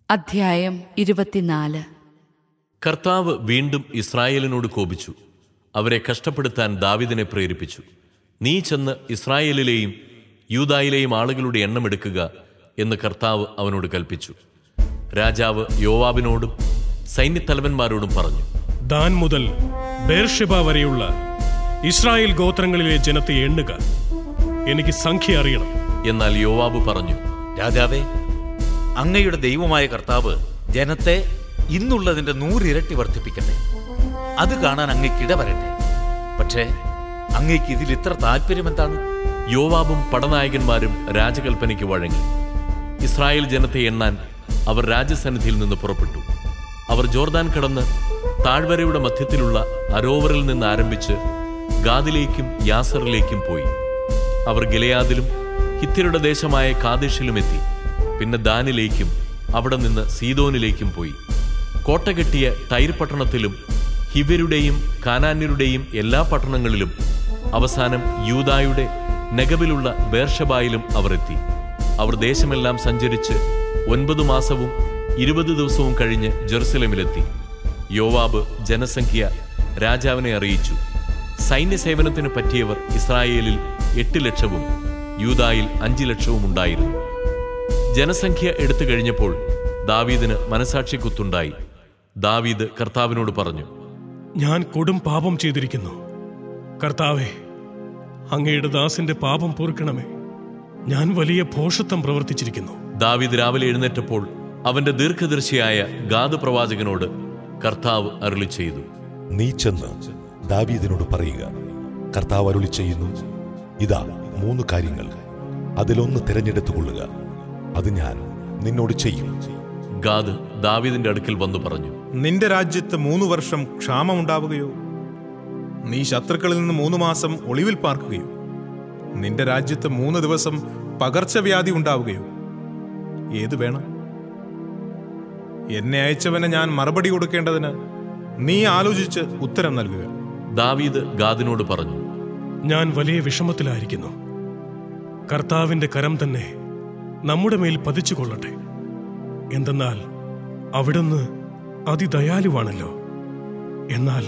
അധ്യായം ഇരുപത്തിനാല് കർത്താവ് വീണ്ടും ഇസ്രായേലിനോട് കോപിച്ചു അവരെ കഷ്ടപ്പെടുത്താൻ ദാവിദിനെ പ്രേരിപ്പിച്ചു നീ ചെന്ന് ഇസ്രായേലിലെയും യൂദായിലെയും ആളുകളുടെ എണ്ണമെടുക്കുക എന്ന് കർത്താവ് അവനോട് കൽപ്പിച്ചു രാജാവ് യോവാബിനോടും സൈന്യത്തലവന്മാരോടും പറഞ്ഞു ദാൻ മുതൽ ബേർഷെബ വരെയുള്ള ഇസ്രായേൽ ഗോത്രങ്ങളിലെ ജനത്തെ എണ്ണുക എനിക്ക് സംഖ്യ അറിയണം എന്നാൽ യോവാബ് പറഞ്ഞു രാജാവേ അങ്ങയുടെ ദൈവമായ കർത്താവ് ജനത്തെ ഇന്നുള്ളതിന്റെ നൂറിരട്ടി വർദ്ധിപ്പിക്കട്ടെ അത് കാണാൻ അങ്ങയ്ക്കിട വരട്ടെ പക്ഷേ അങ്ങയ്ക്ക് ഇതിൽ ഇത്ര താല്പര്യം എന്താണ് യോവാബും പടനായകന്മാരും രാജകൽപ്പനയ്ക്ക് വഴങ്ങി ഇസ്രായേൽ ജനത്തെ എണ്ണാൻ അവർ രാജസന്നിധിയിൽ നിന്ന് പുറപ്പെട്ടു അവർ ജോർദാൻ കടന്ന് താഴ്വരയുടെ മധ്യത്തിലുള്ള അരോവറിൽ നിന്ന് ആരംഭിച്ച് ഗാദിലേക്കും യാസറിലേക്കും പോയി അവർ ഗിലയാദിലും ഹിത്യരുടെ ദേശമായ കാദേശിലും എത്തി പിന്നെ ദാനിലേക്കും അവിടെ നിന്ന് സീതോനിലേക്കും പോയി കോട്ട കെട്ടിയ ടൈർ പട്ടണത്തിലും ഹിവരുടെയും കാനാന്യരുടെയും എല്ലാ പട്ടണങ്ങളിലും അവസാനം യൂദായുടെ നെഗബിലുള്ള ബേർഷബായിലും അവർ എത്തി അവർ ദേശമെല്ലാം സഞ്ചരിച്ച് ഒൻപത് മാസവും ഇരുപത് ദിവസവും കഴിഞ്ഞ് ജെറുസലേമിലെത്തി യോവാബ് ജനസംഖ്യ രാജാവിനെ അറിയിച്ചു സൈന്യസേവനത്തിന് പറ്റിയവർ ഇസ്രായേലിൽ എട്ട് ലക്ഷവും യൂദായിൽ അഞ്ച് ലക്ഷവും ഉണ്ടായിരുന്നു ജനസംഖ്യ എടുത്തു കഴിഞ്ഞപ്പോൾ ദാവീദിന് മനസാക്ഷി കുത്തുണ്ടായി ദാവീദ് കർത്താവിനോട് പറഞ്ഞു ഞാൻ കൊടും പാപം ചെയ്തിരിക്കുന്നു കർത്താവെ അങ്ങയുടെ ദാസിന്റെ പാപം പൊറുക്കണമേ ഞാൻ വലിയ ഭോഷത്വം പ്രവർത്തിച്ചിരിക്കുന്നു ദാവീദ് രാവിലെ എഴുന്നേറ്റപ്പോൾ അവന്റെ ദീർഘദർശിയായ ഗാദ് പ്രവാചകനോട് കർത്താവ് അരുളി ചെയ്തു നീ ചെന്ന് ദാവീദിനോട് പറയുക കർത്താവ് അരുളി ചെയ്യുന്നു ഇതാ മൂന്ന് കാര്യങ്ങൾ അതിലൊന്ന് തിരഞ്ഞെടുത്തുകൊള്ളുക അത് ഞാൻ നിന്നോട് ചെയ്യും ഗാദ് ദാവീദിന്റെ അടുക്കൽ വന്നു പറഞ്ഞു നിന്റെ രാജ്യത്ത് മൂന്ന് വർഷം ക്ഷാമമുണ്ടാവുകയോ നീ ശത്രുക്കളിൽ നിന്ന് മൂന്ന് മാസം ഒളിവിൽ പാർക്കുകയോ നിന്റെ രാജ്യത്ത് മൂന്ന് ദിവസം പകർച്ചവ്യാധി ഉണ്ടാവുകയോ ഏത് വേണം എന്നെ അയച്ചവന് ഞാൻ മറുപടി കൊടുക്കേണ്ടതിന് നീ ആലോചിച്ച് ഉത്തരം നൽകുക ദാവീദ് ഗാദിനോട് പറഞ്ഞു ഞാൻ വലിയ വിഷമത്തിലായിരിക്കുന്നു കർത്താവിന്റെ കരം തന്നെ നമ്മുടെ മേൽ പതിച്ചു കൊള്ളട്ടെ എന്തെന്നാൽ അവിടുന്ന് അതിദയാലുവാണല്ലോ എന്നാൽ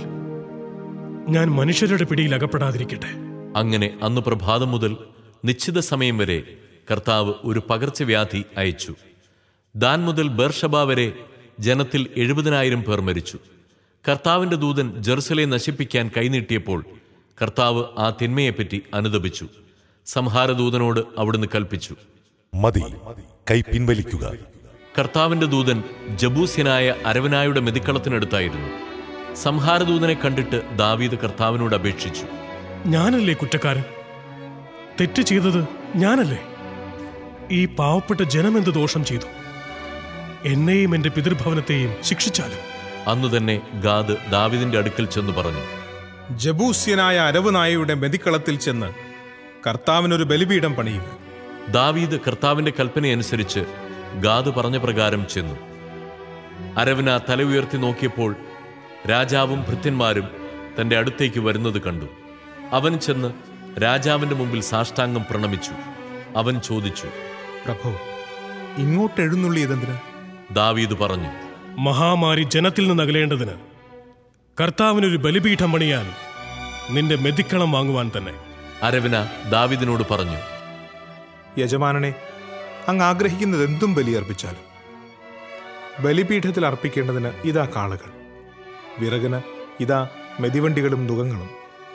ഞാൻ മനുഷ്യരുടെ പിടിയിൽ അകപ്പെടാതിരിക്കട്ടെ അങ്ങനെ അന്ന് പ്രഭാതം മുതൽ നിശ്ചിത സമയം വരെ കർത്താവ് ഒരു പകർച്ചവ്യാധി അയച്ചു ദാൻ മുതൽ ബർഷബ വരെ ജനത്തിൽ എഴുപതിനായിരം പേർ മരിച്ചു കർത്താവിന്റെ ദൂതൻ ജെറുസലെ നശിപ്പിക്കാൻ കൈനീട്ടിയപ്പോൾ കർത്താവ് ആ തിന്മയെപ്പറ്റി അനുദപിച്ചു സംഹാരദൂതനോട് അവിടുന്ന് കൽപ്പിച്ചു മതി കൈ പിൻവലിക്കുക കർത്താവിന്റെ ദൂതൻ ജബൂസ്യനായ അരവനായുടെ മെതിക്കളത്തിനടുത്തായിരുന്നു സംഹാരദൂതനെ കണ്ടിട്ട് ദാവീദ് കർത്താവിനോട് അപേക്ഷിച്ചു ഞാനല്ലേ കുറ്റക്കാരൻ തെറ്റ് ചെയ്തത് ഞാനല്ലേ ഈ പാവപ്പെട്ട ജനം എന്ത് ദോഷം ചെയ്തു എന്നെയും എന്റെ പിതൃഭവനത്തെയും ശിക്ഷിച്ചാലും അന്നു തന്നെ ഗാദ് ദാവീദിന്റെ അടുക്കൽ ചെന്ന് പറഞ്ഞു ജബൂസ്യനായ അരവ് നായയുടെ മെതിക്കളത്തിൽ ചെന്ന് കർത്താവിനൊരു ബലിപീഠം പണിയുക ദാവീദ് കർത്താവിന്റെ കൽപ്പനയനുസരിച്ച് ഗാദ് പറഞ്ഞ പ്രകാരം ചെന്നു അരവന തല ഉയർത്തി നോക്കിയപ്പോൾ രാജാവും ഭൃത്യന്മാരും തന്റെ അടുത്തേക്ക് വരുന്നത് കണ്ടു അവൻ ചെന്ന് രാജാവിന്റെ മുമ്പിൽ സാഷ്ടാംഗം പ്രണമിച്ചു അവൻ ചോദിച്ചു പ്രഭു ഇങ്ങോട്ട് എഴുന്നള്ളിയതെന്തിന് ദാവീദ് പറഞ്ഞു മഹാമാരി ജനത്തിൽ നിന്ന് അകലേണ്ടതിന് കർത്താവിനൊരു ബലിപീഠം പണിയാൻ നിന്റെ മെതിക്കളം വാങ്ങുവാൻ തന്നെ അരവന ദാവീദിനോട് പറഞ്ഞു യജമാനനെ അങ്ങ് ആഗ്രഹിക്കുന്നത് എന്തും ബലിയർപ്പിച്ചാലും ബലിപീഠത്തിൽ അർപ്പിക്കേണ്ടതിന് ഇതാ കാളകൾ വിറകിന് ഇതാ മെതിവണ്ടികളും നുകങ്ങളും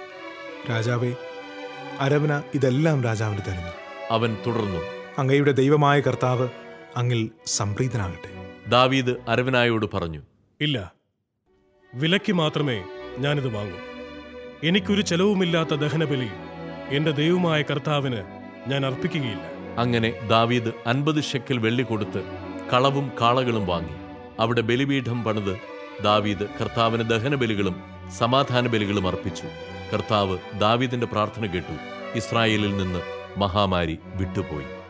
രാജാവേ അരവന ഇതെല്ലാം രാജാവിന് തരുന്നു അവൻ തുടർന്നു അങ്ങയുടെ ദൈവമായ കർത്താവ് അങ്ങിൽ സംപ്രീതനാകട്ടെ ദാവീദ് അരവനായോട് പറഞ്ഞു ഇല്ല വിലയ്ക്ക് മാത്രമേ ഞാനിത് വാങ്ങൂ എനിക്കൊരു ചെലവുമില്ലാത്ത ദഹനബലി എന്റെ ദൈവമായ കർത്താവിന് ഞാൻ അർപ്പിക്കുകയില്ല അങ്ങനെ ദാവീദ് അൻപത് ഷെക്കൽ വെള്ളി കൊടുത്ത് കളവും കാളകളും വാങ്ങി അവിടെ ബലിപീഠം പണിത് ദാവീദ് കർത്താവിന് ദഹനബലികളും സമാധാന ബലികളും അർപ്പിച്ചു കർത്താവ് ദാവീദിന്റെ പ്രാർത്ഥന കേട്ടു ഇസ്രായേലിൽ നിന്ന് മഹാമാരി വിട്ടുപോയി